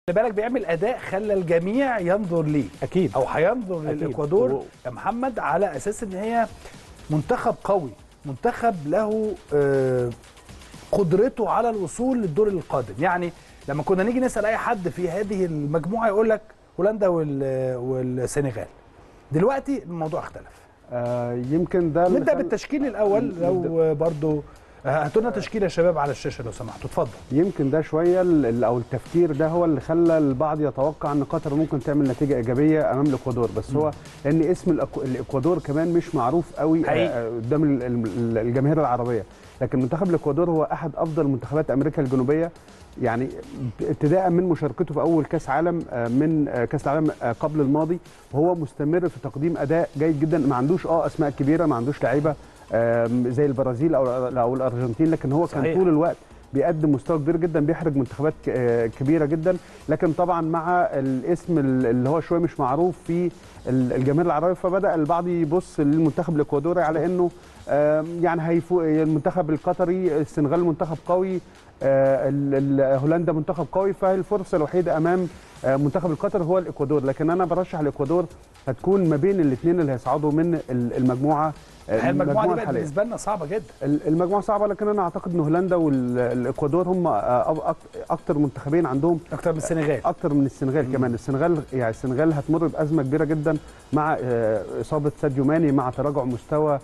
خلي بالك بيعمل اداء خلى الجميع ينظر ليه اكيد او هينظر أكيد. للاكوادور و- يا محمد على اساس ان هي منتخب قوي منتخب له آه، قدرته على الوصول للدور القادم يعني لما كنا نيجي نسال اي حد في هذه المجموعه يقول لك هولندا وال- والسنغال دلوقتي الموضوع اختلف آه يمكن ده اللي نبدا خل- بالتشكيل الاول لو برضو آه، هاتوا لنا تشكيل يا شباب على الشاشه لو سمحتوا اتفضل يمكن ده شويه ال- ال- او التفكير ده هو اللي خلى البعض يتوقع ان قطر ممكن تعمل نتيجه ايجابيه امام الاكوادور بس هو لان اسم الأكو- الاكوادور كمان مش معروف قوي حقيقي. آه، قدام ال- ال- الجماهير العربيه لكن منتخب الاكوادور هو احد افضل منتخبات امريكا الجنوبيه يعني ابتداء من مشاركته في اول كاس عالم آه، من آه، كاس العالم آه، قبل الماضي وهو مستمر في تقديم اداء جيد جدا ما عندوش اه اسماء كبيره ما عندوش لعيبه آم، زي البرازيل او او الارجنتين لكن هو كان صحيح. طول الوقت بيقدم مستوى كبير جدا بيحرج منتخبات ك- آه، كبيره جدا لكن طبعا مع الاسم ال- اللي هو شويه مش معروف في ال- الجماهير العربيه فبدا البعض يبص للمنتخب الاكوادوري على انه آم، يعني هيفوق المنتخب القطري السنغال منتخب قوي آه، ال- ال- هولندا منتخب قوي فالفرصه الوحيده امام آه، منتخب القطر هو الاكوادور لكن انا برشح الاكوادور هتكون ما بين الاثنين اللي هيصعدوا من ال- المجموعه آه، المجموعه دي بقت الحالية. بالنسبه لنا صعبه جدا ال- المجموعه صعبه لكن انا اعتقد ان هولندا والاكوادور هم آه، أك- اكتر منتخبين عندهم اكتر من السنغال اكتر من السنغال كمان السنغال يعني السنغال هتمر بازمه كبيره جدا مع آه، اصابه ساديو ماني مع تراجع مستوى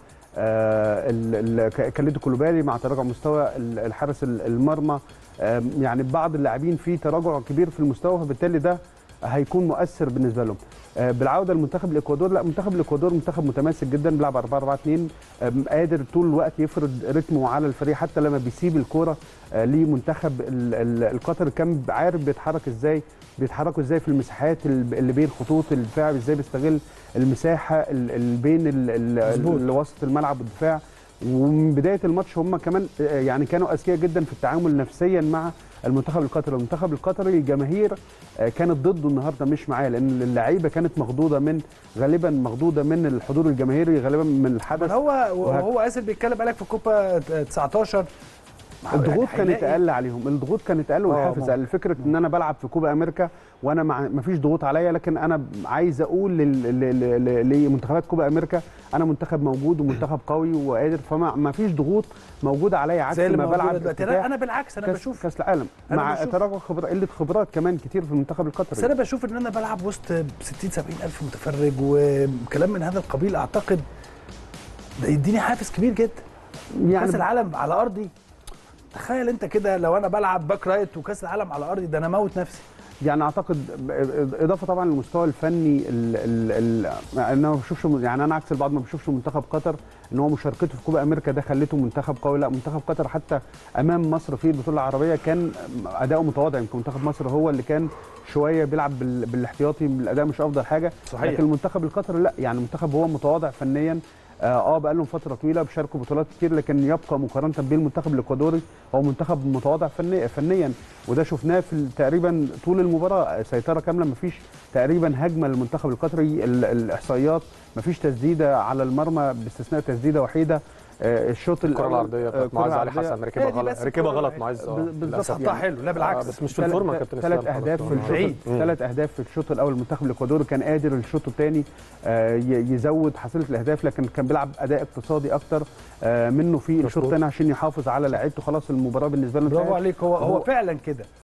آه، ال- ال- ك- كاليدو كولوبالي مع تراجع مستوى ال- الحارس ال- المرمى آم، يعني بعض اللاعبين في تراجع كبير في المستوى فبالتالي ده هيكون مؤثر بالنسبه لهم آه، بالعوده لمنتخب الاكوادور لا منتخب الاكوادور منتخب متماسك جدا بيلعب 4 4 2 آم، قادر طول الوقت يفرض رتمه على الفريق حتى لما بيسيب الكوره آه، لمنتخب ال- ال- القطر كان عارف بيتحرك ازاي بيتحركوا ازاي في المساحات ال- اللي بين خطوط الدفاع ازاي بيستغل المساحه ال- اللي بين ال- ال- مظبوط. اللي وسط الملعب والدفاع ومن بدايه الماتش هم كمان آه، يعني كانوا اذكياء جدا في التعامل نفسيا مع المنتخب القطري المنتخب القطري الجماهير آه، كانت ضده النهارده مش معاه لان اللعيبه كانت مخضوضه من غالبا مخضوضه من الحضور الجماهيري غالبا من الحدث من هو وهك- وهو اسف بيتكلم قالك في كوبا 19 الضغوط يعني كانت هيلاقي- اقل عليهم الضغوط كانت اقل والحافز ما- اقل فكره ان انا بلعب في كوبا امريكا وانا مع ما فيش ضغوط عليا لكن انا عايز اقول لل- ل- ل- لمنتخبات كوبا امريكا انا منتخب موجود ومنتخب قوي وقادر فما ما فيش ضغوط موجوده عليا عكس زي اللي ما موجودة بلعب دلوقتي افتتاح لا انا بالعكس انا كاس, بشوف كاس العالم أنا مع بشوف- تراجع خبرات قله خبرات كمان كتير في المنتخب القطري بس انا بشوف ان انا بلعب وسط 60 70 الف متفرج وكلام من هذا القبيل اعتقد ده يديني حافز كبير جدا يعني كاس العالم على ارضي تخيل انت كده لو انا بلعب باك رايت وكاس العالم على ارضي ده انا موت نفسي يعني اعتقد اضافه طبعا للمستوى الفني ال ال ال انا ما بشوفش يعني انا عكس البعض ما بشوفش منتخب قطر ان هو مشاركته في كوبا امريكا ده خلته منتخب قوي لا منتخب قطر حتى امام مصر في البطوله العربيه كان اداؤه متواضع يمكن منتخب مصر هو اللي كان شويه بيلعب بال- بالاحتياطي الاداء مش افضل حاجه صحيح. لكن المنتخب القطري لا يعني المنتخب هو متواضع فنيا اه آه، بقى لهم فتره طويله بيشاركوا بطولات كتير لكن يبقى مقارنه بالمنتخب الاكوادوري هو منتخب متواضع فنيا فنيا وده شفناه في ال- تقريبا طول المباراه سيطره كامله مفيش تقريبا هجمه للمنتخب القطري ال- الاحصائيات مفيش تسديده على المرمى باستثناء تسديده وحيده آه، الشوط الكره الاول العرضيه آه، بتاعت الكرة معاذ علي العرضية حسن هي ركبها دي غلط بس ركبها الكرة غلط معاذ آه، بالظبط. للأسف. سقطها يعني. حلو لا بالعكس آه، بس مش في الفورمه يا كابتن اسلام ثلاث اهداف في خلاص. الشوط بعيد. ثلاث اهداف في الشوط الاول المنتخب الاكوادوري كان قادر الشوط الثاني يزود حصيله الاهداف لكن كان بيلعب اداء اقتصادي اكتر آه، منه في الشوط مظبوط. الثاني عشان يحافظ على لعيبته خلاص المباراه بالنسبه له برافو انتهت. عليك هو هو هو- فعلا كده